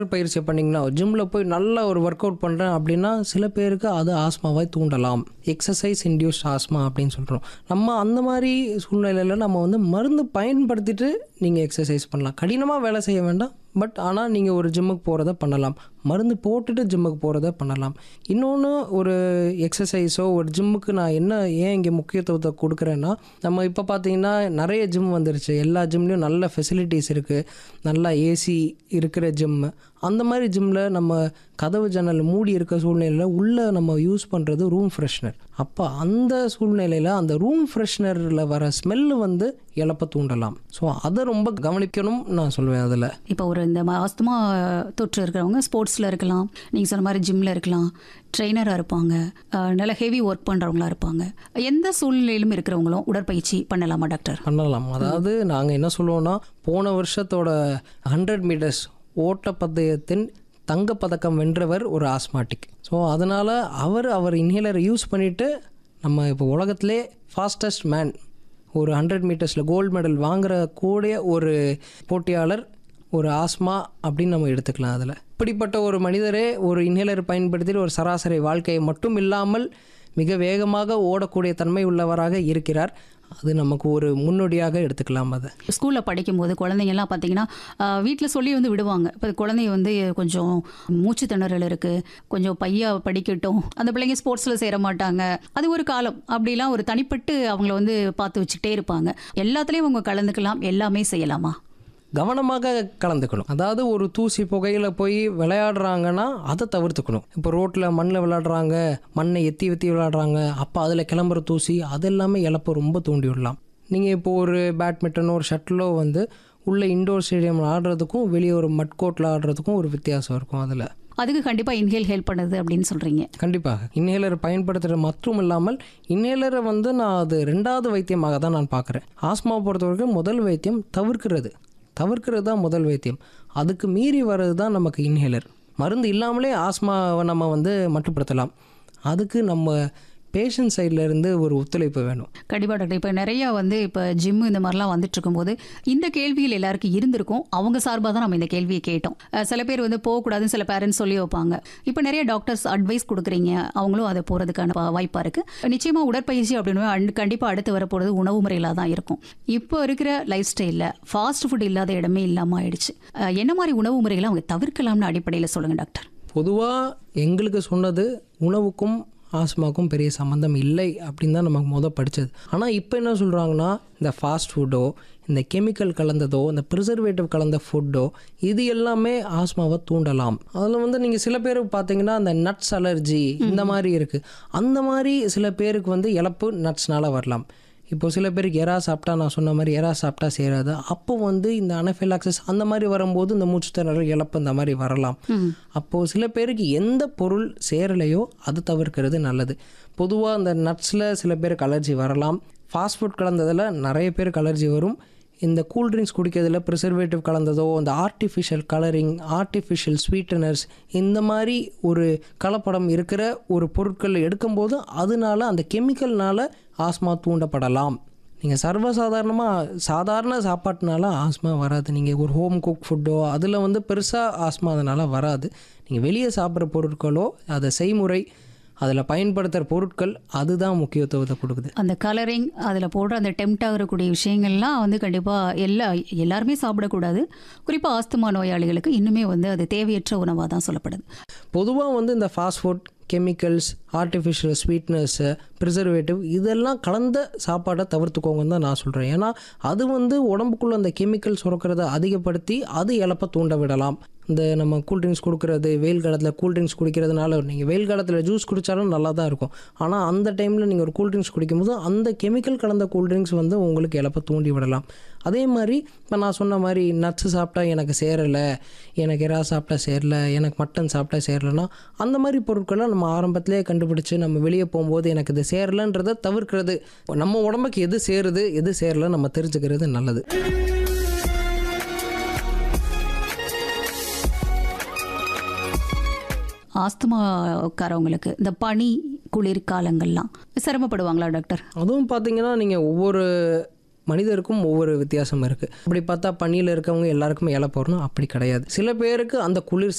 பயிற்சி பண்ணிங்கன்னா ஜிம்மில் போய் நல்லா ஒரு ஒர்க் அவுட் பண்ணுறேன் அப்படின்னா சில பேருக்கு அது ஆஸ்மாவை தூண்டலாம் எக்ஸசைஸ் இன்டியூஸ்ட் ஆஸ்மா அப்படின்னு சொல்கிறோம் நம்ம அந்த மாதிரி சூழ்நிலையில் நம்ம வந்து மருந்து பயன்படுத்திட்டு நீங்கள் எக்ஸசைஸ் பண்ணலாம் கடினமாக வேலை செய்ய வேண்டாம் பட் ஆனால் நீங்கள் ஒரு ஜிம்முக்கு போகிறத பண்ணலாம் மருந்து போட்டுட்டு ஜிம்முக்கு போகிறத பண்ணலாம் இன்னொன்று ஒரு எக்ஸசைஸோ ஒரு ஜிம்முக்கு நான் என்ன ஏன் இங்கே முக்கியத்துவத்தை கொடுக்குறேன்னா நம்ம இப்போ பார்த்தீங்கன்னா நிறைய ஜிம் வந்துருச்சு எல்லா ஜிம்லேயும் நல்ல ஃபெசிலிட்டிஸ் இருக்குது நல்லா ஏசி இருக்கிற ஜிம் அந்த மாதிரி ஜிம்மில் நம்ம கதவு ஜன்னல் மூடி இருக்க சூழ்நிலையில் உள்ளே நம்ம யூஸ் பண்ணுறது ரூம் ஃப்ரெஷ்னர் அப்போ அந்த சூழ்நிலையில் அந்த ரூம் ஃப்ரெஷ்னரில் வர ஸ்மெல்லு வந்து இழப்ப தூண்டலாம் ஸோ அதை ரொம்ப கவனிக்கணும் நான் சொல்லுவேன் அதில் இப்போ ஒரு இந்த ஆஸ்துமா தொற்று இருக்கிறவங்க ஸ்போர்ட்ஸில் இருக்கலாம் நீங்கள் சொன்ன மாதிரி ஜிம்மில் இருக்கலாம் ட்ரெயினராக இருப்பாங்க அஹ், நல்ல ஹெவி ஒர்க் பண்ணுறவங்களா இருப்பாங்க எந்த சூழ்நிலையிலும் இருக்கிறவங்களும் உடற்பயிற்சி பண்ணலாமா டாக்டர் பண்ணலாம் அதாவது நாங்கள் என்ன சொல்லுவோம்னா போன வருஷத்தோட ஹண்ட்ரட் மீட்டர்ஸ் ஓட்டப்பந்தயத்தின் தங்கப்பதக்கம் வென்றவர் ஒரு ஆஸ்மாட்டிக் ஸோ அதனால் அவர் அவர் இன்ஹேலரை யூஸ் பண்ணிவிட்டு நம்ம இப்போ உலகத்திலே ஃபாஸ்டஸ்ட் மேன் ஒரு ஹண்ட்ரட் மீட்டர்ஸில் கோல்டு மெடல் வாங்குற கூடிய ஒரு போட்டியாளர் ஒரு ஆஸ்மா அப்படின்னு நம்ம எடுத்துக்கலாம் அதில் இப்படிப்பட்ட ஒரு மனிதரே ஒரு இன்ஹேலர் பயன்படுத்தி ஒரு சராசரி வாழ்க்கையை மட்டும் இல்லாமல் மிக வேகமாக ஓடக்கூடிய தன்மை உள்ளவராக இருக்கிறார் அது நமக்கு ஒரு முன்னோடியாக எடுத்துக்கலாம் அதை ஸ்கூலில் படிக்கும்போது குழந்தைங்கலாம் பார்த்தீங்கன்னா வீட்டில் சொல்லி வந்து விடுவாங்க இப்போ குழந்தைங்க வந்து கொஞ்சம் மூச்சு திணறல் இருக்குது கொஞ்சம் பையா படிக்கட்டும் அந்த பிள்ளைங்க ஸ்போர்ட்ஸில் சேர மாட்டாங்க அது ஒரு காலம் அப்படிலாம் ஒரு தனிப்பட்டு அவங்கள வந்து பார்த்து வச்சுட்டே இருப்பாங்க எல்லாத்துலேயும் அவங்க கலந்துக்கலாம் எல்லாமே செய்யலாமா கவனமாக கலந்துக்கணும் அதாவது ஒரு தூசி புகையில் போய் விளையாடுறாங்கன்னா அதை தவிர்த்துக்கணும் இப்போ ரோட்டில் மண்ணில் விளையாடுறாங்க மண்ணை எத்தி எத்தி விளையாடுறாங்க அப்போ அதில் கிளம்புற தூசி அது எல்லாமே இழப்பை ரொம்ப தூண்டி விடலாம் நீங்கள் இப்போ ஒரு பேட்மிண்டனோ ஒரு ஷட்டிலோ வந்து உள்ள இண்டோர் ஸ்டேடியம் ஆடுறதுக்கும் வெளியே ஒரு மட் கோர்ட்டில் ஆடுறதுக்கும் ஒரு வித்தியாசம் இருக்கும் அதில் அதுக்கு கண்டிப்பாக இன்ஹேல் ஹெல்ப் பண்ணுது அப்படின்னு சொல்கிறீங்க கண்டிப்பாக இன்ஹேலர் பயன்படுத்துகிறது மட்டும் இல்லாமல் இன்ஹேலரை வந்து நான் அது ரெண்டாவது வைத்தியமாக தான் நான் பார்க்குறேன் ஆஸ்மா பொறுத்த வரைக்கும் முதல் வைத்தியம் தவிர்க்கிறது தவிர்க்கிறது தான் முதல் வைத்தியம் அதுக்கு மீறி வர்றது தான் நமக்கு இன்ஹேலர் மருந்து இல்லாமலே ஆஸ்மாவை நம்ம வந்து மட்டுப்படுத்தலாம் அதுக்கு நம்ம பேஷண்ட் சைடில் இருந்து ஒரு ஒத்துழைப்பு வேணும் கண்டிப்பாக டாக்டர் இப்போ நிறையா வந்து இப்போ ஜிம் இந்த மாதிரிலாம் வந்துட்டு இருக்கும்போது இந்த கேள்விகள் எல்லாருக்கும் இருந்திருக்கும் அவங்க சார்பாக தான் நம்ம இந்த கேள்வியை கேட்டோம் அஹ் சில பேர் வந்து போகக்கூடாதுன்னு சில பேரண்ட்ஸ் சொல்லி வைப்பாங்க இப்போ நிறைய டாக்டர்ஸ் அட்வைஸ் கொடுக்குறீங்க அவங்களும் அதை போகிறதுக்கான வாய்ப்பாக இருக்குது நிச்சயமாக உடற்பயிற்சி அப்படின்னு கண்டிப்பாக அடுத்து வரப்போகிறது உணவு முறையில தான் இருக்கும் இப்போ இருக்கிற லைஃப் ஸ்டைலில் ஃபாஸ்ட் ஃபுட் இல்லாத இடமே இல்லாமல் ஆயிடுச்சு அஹ் என்ன மாதிரி உணவு முறைகளை அவங்க தவிர்க்கலாம்னு அடிப்படையில் சொல்லுங்கள் டாக்டர் பொதுவாக எங்களுக்கு சொன்னது உணவுக்கும் ஆஸ்மாக்கும் பெரிய சம்மந்தம் இல்லை அப்படின்னு தான் நமக்கு முத படித்தது ஆனால் இப்போ என்ன சொல்கிறாங்கன்னா இந்த ஃபாஸ்ட் ஃபுட்டோ இந்த கெமிக்கல் கலந்ததோ இந்த ப்ரிசர்வேட்டிவ் கலந்த ஃபுட்டோ இது எல்லாமே ஆஸ்மாவை தூண்டலாம் அதில் வந்து நீங்கள் சில பேருக்கு பார்த்தீங்கன்னா அந்த நட்ஸ் அலர்ஜி இந்த மாதிரி இருக்குது அந்த மாதிரி சில பேருக்கு வந்து இழப்பு நட்ஸ்னால வரலாம் இப்போ சில பேருக்கு எறா சாப்பிட்டா நான் சொன்ன மாதிரி எறா சாப்பிட்டா சேராது அப்போ வந்து இந்த அனஃபிலாக்சிஸ் அந்த மாதிரி வரும்போது இந்த மூச்சுத்திணறல் இழப்பு இந்த மாதிரி வரலாம் அப்போது சில பேருக்கு எந்த பொருள் சேரலையோ அது தவிர்க்கிறது நல்லது பொதுவாக அந்த நட்ஸில் சில பேருக்கு அலர்ஜி வரலாம் ஃபாஸ்ட் ஃபுட் கலந்ததில் நிறைய பேருக்கு அலர்ஜி வரும் இந்த கூல் ட்ரிங்க்ஸ் குடிக்கிறதுல ப்ரிசர்வேட்டிவ் கலந்ததோ இந்த ஆர்டிஃபிஷியல் கலரிங் ஆர்டிஃபிஷியல் ஸ்வீட்டனர்ஸ் இந்த மாதிரி ஒரு கலப்படம் இருக்கிற ஒரு பொருட்கள் எடுக்கும்போது அதனால அந்த கெமிக்கல்னால ஆஸ்மா தூண்டப்படலாம் நீங்கள் சர்வசாதாரணமாக சாதாரண சாப்பாட்டுனால ஆஸ்மா வராது நீங்கள் ஒரு ஹோம் குக் ஃபுட்டோ அதில் வந்து பெருசாக ஆஸ்மா அதனால் வராது நீங்கள் வெளியே சாப்பிட்ற பொருட்களோ அதை செய்முறை அதில் பயன்படுத்துகிற பொருட்கள் அதுதான் முக்கியத்துவத்தை கொடுக்குது அந்த கலரிங் அதில் போடுற அந்த டெம்ட் ஆகக்கூடிய விஷயங்கள்லாம் வந்து கண்டிப்பாக எல்லா எல்லாருமே சாப்பிடக்கூடாது குறிப்பாக ஆஸ்துமா நோயாளிகளுக்கு இன்னுமே வந்து அது தேவையற்ற உணவாக தான் சொல்லப்படுது பொதுவாக வந்து இந்த fast food chemicals artificial sweetness preservative இதெல்லாம் கலந்த சாப்பாடை தவிர்த்துக்கோங்கன்னு தான் நான் சொல்கிறேன் ஏன்னா அது வந்து உடம்புக்குள்ளே அந்த கெமிக்கல் சுரக்கிறத அதிகப்படுத்தி அது இழப்பை தூண்ட விடலாம் இந்த நம்ம கூல்ட்ரிங்க்ஸ் கொடுக்குறது வெயில் காலத்தில் கூல்ட்ரிங்க்ஸ் குடிக்கிறதுனால நீங்கள் வெயில் காலத்தில் ஜூஸ் குடித்தாலும் நல்லா தான் இருக்கும் ஆனால் அந்த டைமில் நீங்கள் ஒரு கூல்ட்ரிங்க்ஸ் குடிக்கும்போது அந்த கெமிக்கல் கலந்த கூல்ட்ரிங்க்ஸ் வந்து உங்களுக்கு இழப்பை தூண்டி விடலாம் அதே மாதிரி இப்போ நான் சொன்ன மாதிரி நட்ஸு சாப்பிட்டா எனக்கு சேரலை எனக்கு எறா சாப்பிட்டா சேரல எனக்கு மட்டன் சாப்பிட்டா சேரலைன்னா அந்த மாதிரி பொருட்களை நம்ம ஆரம்பத்திலே கண்டுபிடிச்சு நம்ம வெளியே போகும்போது எனக்கு இது சேரலைன்றதை தவிர்க்கிறது நம்ம உடம்புக்கு எது சேருது எது சேரலை நம்ம தெரிஞ்சுக்கிறது நல்லது ஆஸ்துமாக்காரவங்களுக்கு இந்த பனி குளிர் காலங்கள்லாம் சிரமப்படுவாங்களா டாக்டர் அதுவும் பார்த்தீங்கன்னா நீங்கள் ஒவ்வொரு மனிதருக்கும் ஒவ்வொரு வித்தியாசம் இருக்குது அப்படி பார்த்தா பனியில் இருக்கவங்க எல்லாருக்குமே இலை போடணும் அப்படி கிடையாது சில பேருக்கு அந்த குளிர்